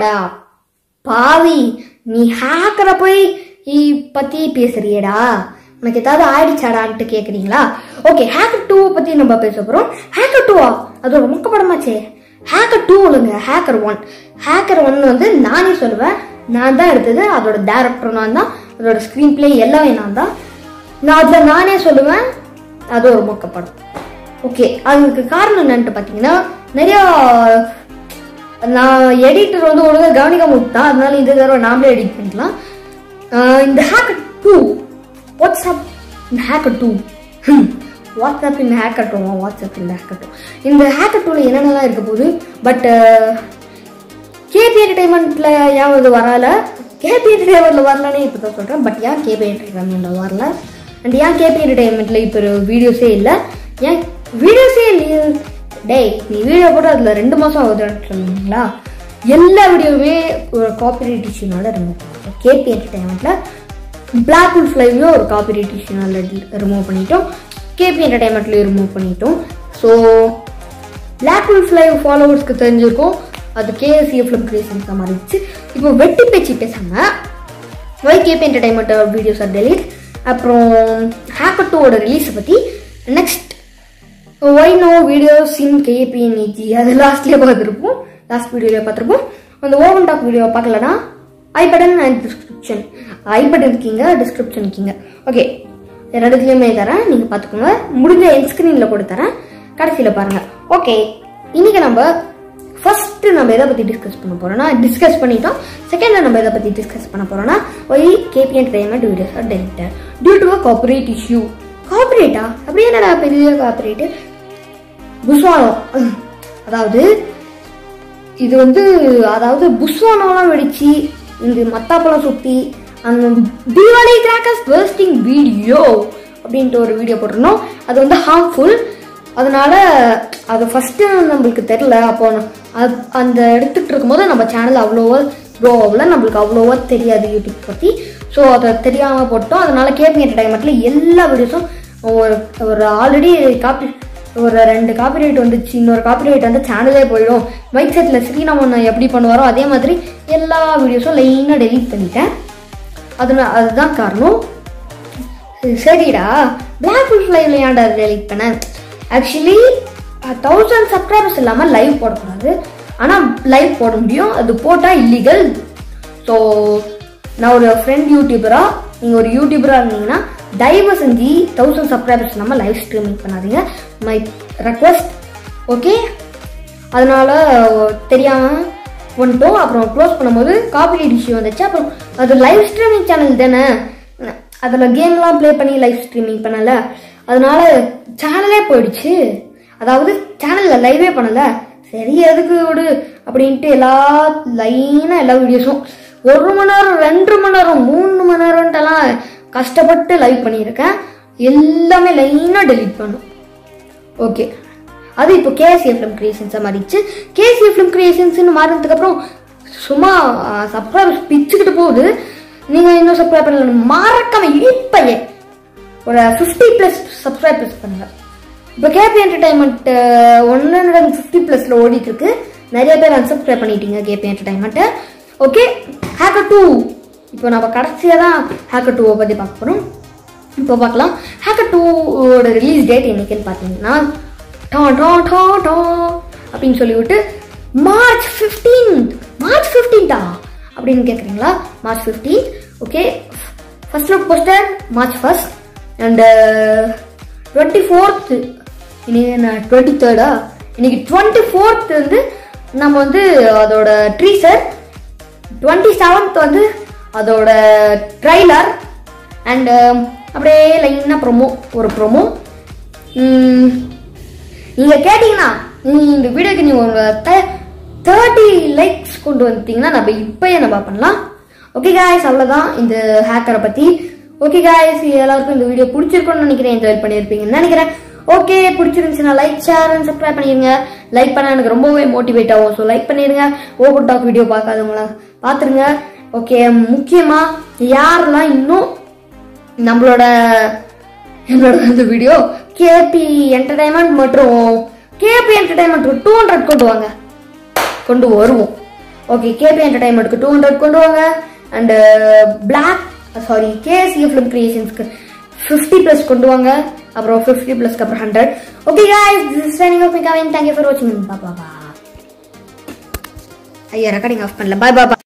அடா பாவி நீ ஹேக்கரை போய் இ பத்தி பேசுறியேடா உனக்கு ஏதாவது ஆயிடுச்சாடான்ட்டு கேக்குறீங்களா ஓகே ஹேக்கர் டூ பத்தி நம்ம பேச போறோம் ஹேக்கர் டூவா அது ஒரு மொக்க படமாச்சே ஹேக்கர் டூ இல்லைங்க ஹேக்கர் ஒன் ஹேக்கர் ஒன் வந்து நானே சொல்லுவேன் நான் தான் எடுத்தது அதோட டேரக்டர் நான் தான் அதோட ஸ்க்ரீன் பிளே எல்லாமே நான் தான் நான் அதில் நானே சொல்லுவேன் அது ஒரு மொக்க படம் ஓகே அதுக்கு காரணம் என்னன்ட்டு பார்த்தீங்கன்னா நிறையா நான் எடிட்டர் வந்து ஒழுங்காக கவனிக்காம விட்டான் அதனால இந்த தடவை நாமளே எடிட் பண்ணிக்கலாம் ஆஹ் இந்த ஹேக்கர் டூ வாட்ஸ்அப் இந்த ஹேக்கர் டூ வாட்ஸ்அப் இந்த ஹேக்கர் டூ வாட்ஸ்அப் இந்த ஹேக்கர் டூ இந்த ஹேக்கர் டூவில் என்னென்னலாம் இருக்க போகுது பட் கேபி என்டர்டைன்மெண்ட்டில் ஏன் இது வரல கேபி என்டர்டைன்மெண்ட்டில் வரலனே இப்போ தான் சொல்கிறேன் பட் ஏன் கேபி என்டர்டைன்மெண்ட்டில் வரல அண்ட் ஏன் கேபி என்டர்டைன்மெண்ட்டில் இப்போ வீடியோஸே இல்லை ஏன் வீடியோஸே இல்லையே டேய் நீ வீடியோ போட்டு அதில் ரெண்டு மாதம் ஆகுதுன்னு சொன்னீங்களா எல்லா வீடியோவுமே ஒரு காப்பிரைட் இஷ்யூனால ரிமூவ் பண்ணிட்டோம் கேபி என்டர்டைன்மெண்ட்டில் பிளாக் உல் ஃப்ளைவையும் ஒரு காப்பிரைட் இஷ்யூனால ரிமூவ் பண்ணிட்டோம் கேபி என்டர்டைன்மெண்ட்லேயும் ரிமூவ் பண்ணிட்டோம் ஸோ பிளாக் உல் ஃப்ளை ஃபாலோவர்ஸ்க்கு தெரிஞ்சிருக்கும் அது கேஎஸ்சிஎஃப்ல கிரியேஷன்ஸ் மாறிடுச்சு இப்போ வெட்டி பேச்சு பேசாம why KB entertainment videos are delete அப்புறம் ஹேக்கர் டூவோட ரிலீஸை பற்றி next why no videos in கேபிஎன்இஜி அது லாஸ்ட்லேயே பார்த்துருப்போம் லாஸ்ட் வீடியோவில் பார்த்துருப்போம் அந்த ஓவன் டாக் வீடியோ பார்க்கலனா I button and description I button இருக்கீங்க டிஸ்கிரிப்ஷன் இருக்கீங்க ஓகே ரெண்டுத்துலேயுமே தரேன் நீங்கள் பார்த்துக்கோங்க முடிஞ்ச என் ஸ்க்ரீனில் கூட தரேன் கடைசியில் பாருங்கள் ஓகே இன்னைக்கு நம்ம ஃபர்ஸ்ட் நம்ம எதை பற்றி டிஸ்கஸ் பண்ண போறோம்னா டிஸ்கஸ் பண்ணிட்டோம் செகண்ட்ல நம்ம எதை பற்றி டிஸ்கஸ் பண்ண போறோம்னா why KB entertainment videos are deleted due to a copyright issue காப்பரேட்டா அப்படி என்னடா பெரிய காப்பரேட் புஸ்வானம் அதாவது இது வந்து அதாவது புஸ்வானம்லாம் வெடிச்சு இந்த மத்தாப்பழம் சுத்தி அந்த தீபாவளி கிராக்கர்ஸ் பர்ஸ்டிங் வீடியோ அப்படின்ட்டு ஒரு வீடியோ போட்டிருந்தோம் அது வந்து ஹார்ம்ஃபுல் அதனால அது ஃபர்ஸ்ட் நம்மளுக்கு தெரில அப்போ அது அந்த எடுத்துட்டு இருக்கும்போது நம்ம சேனல் அவ்வளோவா க்ரோ ஆகல நம்மளுக்கு அவ்வளோவா தெரியாது யூடியூப் பற்றி ஸோ அதை தெரியாமல் போட்டோம் அதனால கேபி என்டர்டைன்மெண்ட்டில் எல்லா வீடியோஸும் ஒரு ஒரு ஆல்ரெடி காப்பி ஒரு ரெண்டு காப்பிரைட் வந்துச்சு இன்னொரு காப்பிரைட் வந்து சேனலே போயிடும் மைக் செட்டில் ஸ்ரீராமன் எப்படி பண்ணுவாரோ அதே மாதிரி எல்லா வீடியோஸும் லைனாக டெலீட் பண்ணிட்டேன் அதுனா அதுதான் காரணம் சரிடா பிளாக் ஃபுல் லைவ்ல ஏன்டா டெலீட் பண்ண ஆக்சுவலி தௌசண்ட் சப்ஸ்கிரைபர்ஸ் இல்லாமல் லைவ் போடக்கூடாது ஆனால் லைவ் போட முடியும் அது போட்டால் இல்லீகல் ஸோ நான் ஒரு ஃப்ரெண்ட் யூடியூபரா நீங்கள் ஒரு யூடியூபராக இருந்தீங்கன்னா தயவு செஞ்சு தௌசண்ட் சப்ஸ்கிரைபர்ஸ் இல்லாமல் லைவ் ஸ்ட்ரீமிங் பண்ணாதீங்க மை ரெக்வஸ்ட் ஓகே அதனால தெரியாமல் வந்துட்டோம் அப்புறம் க்ளோஸ் பண்ணும்போது காப்பிரைட் இஷ்யூ வந்துச்சு அப்புறம் அது லைவ் ஸ்ட்ரீமிங் சேனல் தானே அதில் கேம்லாம் ப்ளே பண்ணி லைவ் ஸ்ட்ரீமிங் பண்ணல அதனால சேனலே போயிடுச்சு அதாவது சேனலில் லைவே பண்ணல சரி எதுக்கு விடு அப்படின்ட்டு எல்லா லைனாக எல்லா வீடியோஸும் ஒரு மணி நேரம் ரெண்டு மணி நேரம் மூணு மணி நேரம்ட்டெல்லாம் கஷ்டப்பட்டு லைவ் பண்ணியிருக்கேன் எல்லாமே லைனாக டெலீட் பண்ணும் ஓகே அது இப்போ கேசிஎஃப் ஃபிலிம் கிரியேஷன்ஸாக மாறிடுச்சு கேசிஎஃப் ஃபிலிம் கிரியேஷன்ஸ்னு மாறினதுக்கு அப்புறம் சும்மா சப்ஸ்கிரைபர்ஸ் பிச்சுக்கிட்டு போகுது நீங்கள் இன்னும் சப்ஸ்கிரைப் பண்ணல மறக்காம இப்பயே ஒரு ஃபிஃப்டி ப்ளஸ் சப்ஸ்கிரைபர்ஸ் பண்ணுங்க இப்போ KB entertainment one hundred and fifty ப்ளஸில் ஓடிட்டு இருக்கு நிறைய பேர் அன்சப்ஸ்கிரைப் பண்ணிட்டீங்க கேபி என்டர்டைன்மெண்ட்டை ஓகே ஹேக்கர் டூ இப்போ நம்ம கடைசியாக தான் ஹேக்கர் டூவை பற்றி பார்க்க போகிறோம் இப்போ பார்க்கலாம் ஹேக்கர் டூவோட ரிலீஸ் டேட் என்னைக்குன்னு பார்த்தீங்கன்னா டா டா டா டா அப்படின்னு சொல்லிவிட்டு மார்ச் ஃபிஃப்டீன்த் மார்ச் ஃபிஃப்டீன்த்தா அப்படின்னு கேட்குறீங்களா March fifteen okay first look poster March first and twenty fourth இன்னைக்கு என்ன டுவெண்ட்டி தேர்டா இன்னைக்கு டுவெண்ட்டி ஃபோர்த் வந்து நம்ம வந்து அதோட ட்ரீசர் டுவெண்ட்டி செவன்த் வந்து அதோட ட்ரைலர் அண்டு அப்படியே லைனாக ப்ரொமோ ஒரு ப்ரொமோ நீங்கள் கேட்டிங்கன்னா நீ இந்த வீடியோக்கு நீ ஒரு தேர்ட்டி லைக்ஸ் கொண்டு வந்துட்டீங்கன்னா நம்ம இப்போயே நம்ம பண்ணலாம் ஓகே காய்ஸ் அவ்வளோதான் இந்த ஹேக்கரை பற்றி ஓகே காய்ஸ் எல்லாருக்கும் இந்த வீடியோ பிடிச்சிருக்கும்னு நினைக்கிறேன் என்ஜாய் பண்ணியிருப்பீங்கன்னு நினைக்கிறேன் ஓகே பிடிச்சிருந்துச்சுன்னா லைக் ஷேர் அண்ட் சப்ஸ்கிரைப் பண்ணிடுங்க லைக் பண்ண எனக்கு ரொம்பவே மோட்டிவேட் ஆகும் ஸோ லைக் பண்ணிடுங்க ஓபன் டாக் வீடியோ பார்க்காதவங்கள பார்த்துருங்க ஓகே முக்கியமாக யாரெல்லாம் இன்னும் நம்மளோட என்னோட இந்த வீடியோ கேபி என்டர்டைன்மெண்ட் மற்றும் கேபி என்டர்டைன்மெண்ட் டூ ஹண்ட்ரட் கொண்டு வாங்க கொண்டு வருவோம் ஓகே கேபி என்டர்டைன்மெண்ட்க்கு டூ ஹண்ட்ரட் கொண்டு வாங்க and black sorry KSC film கிரியேஷன்ஸ்க்கு ஃபிஃப்டி ப்ளஸ் கொண்டு வாங்க அப்புறம் ஃபிஃப்டி ப்ளஸ்க்கு அப்புறம் hundred okay guys this is signing off my coming thank you for watching bye bye bye ஐயா ரெக்கார்டிங் ஆஃப் பண்ணல பாய் பாய்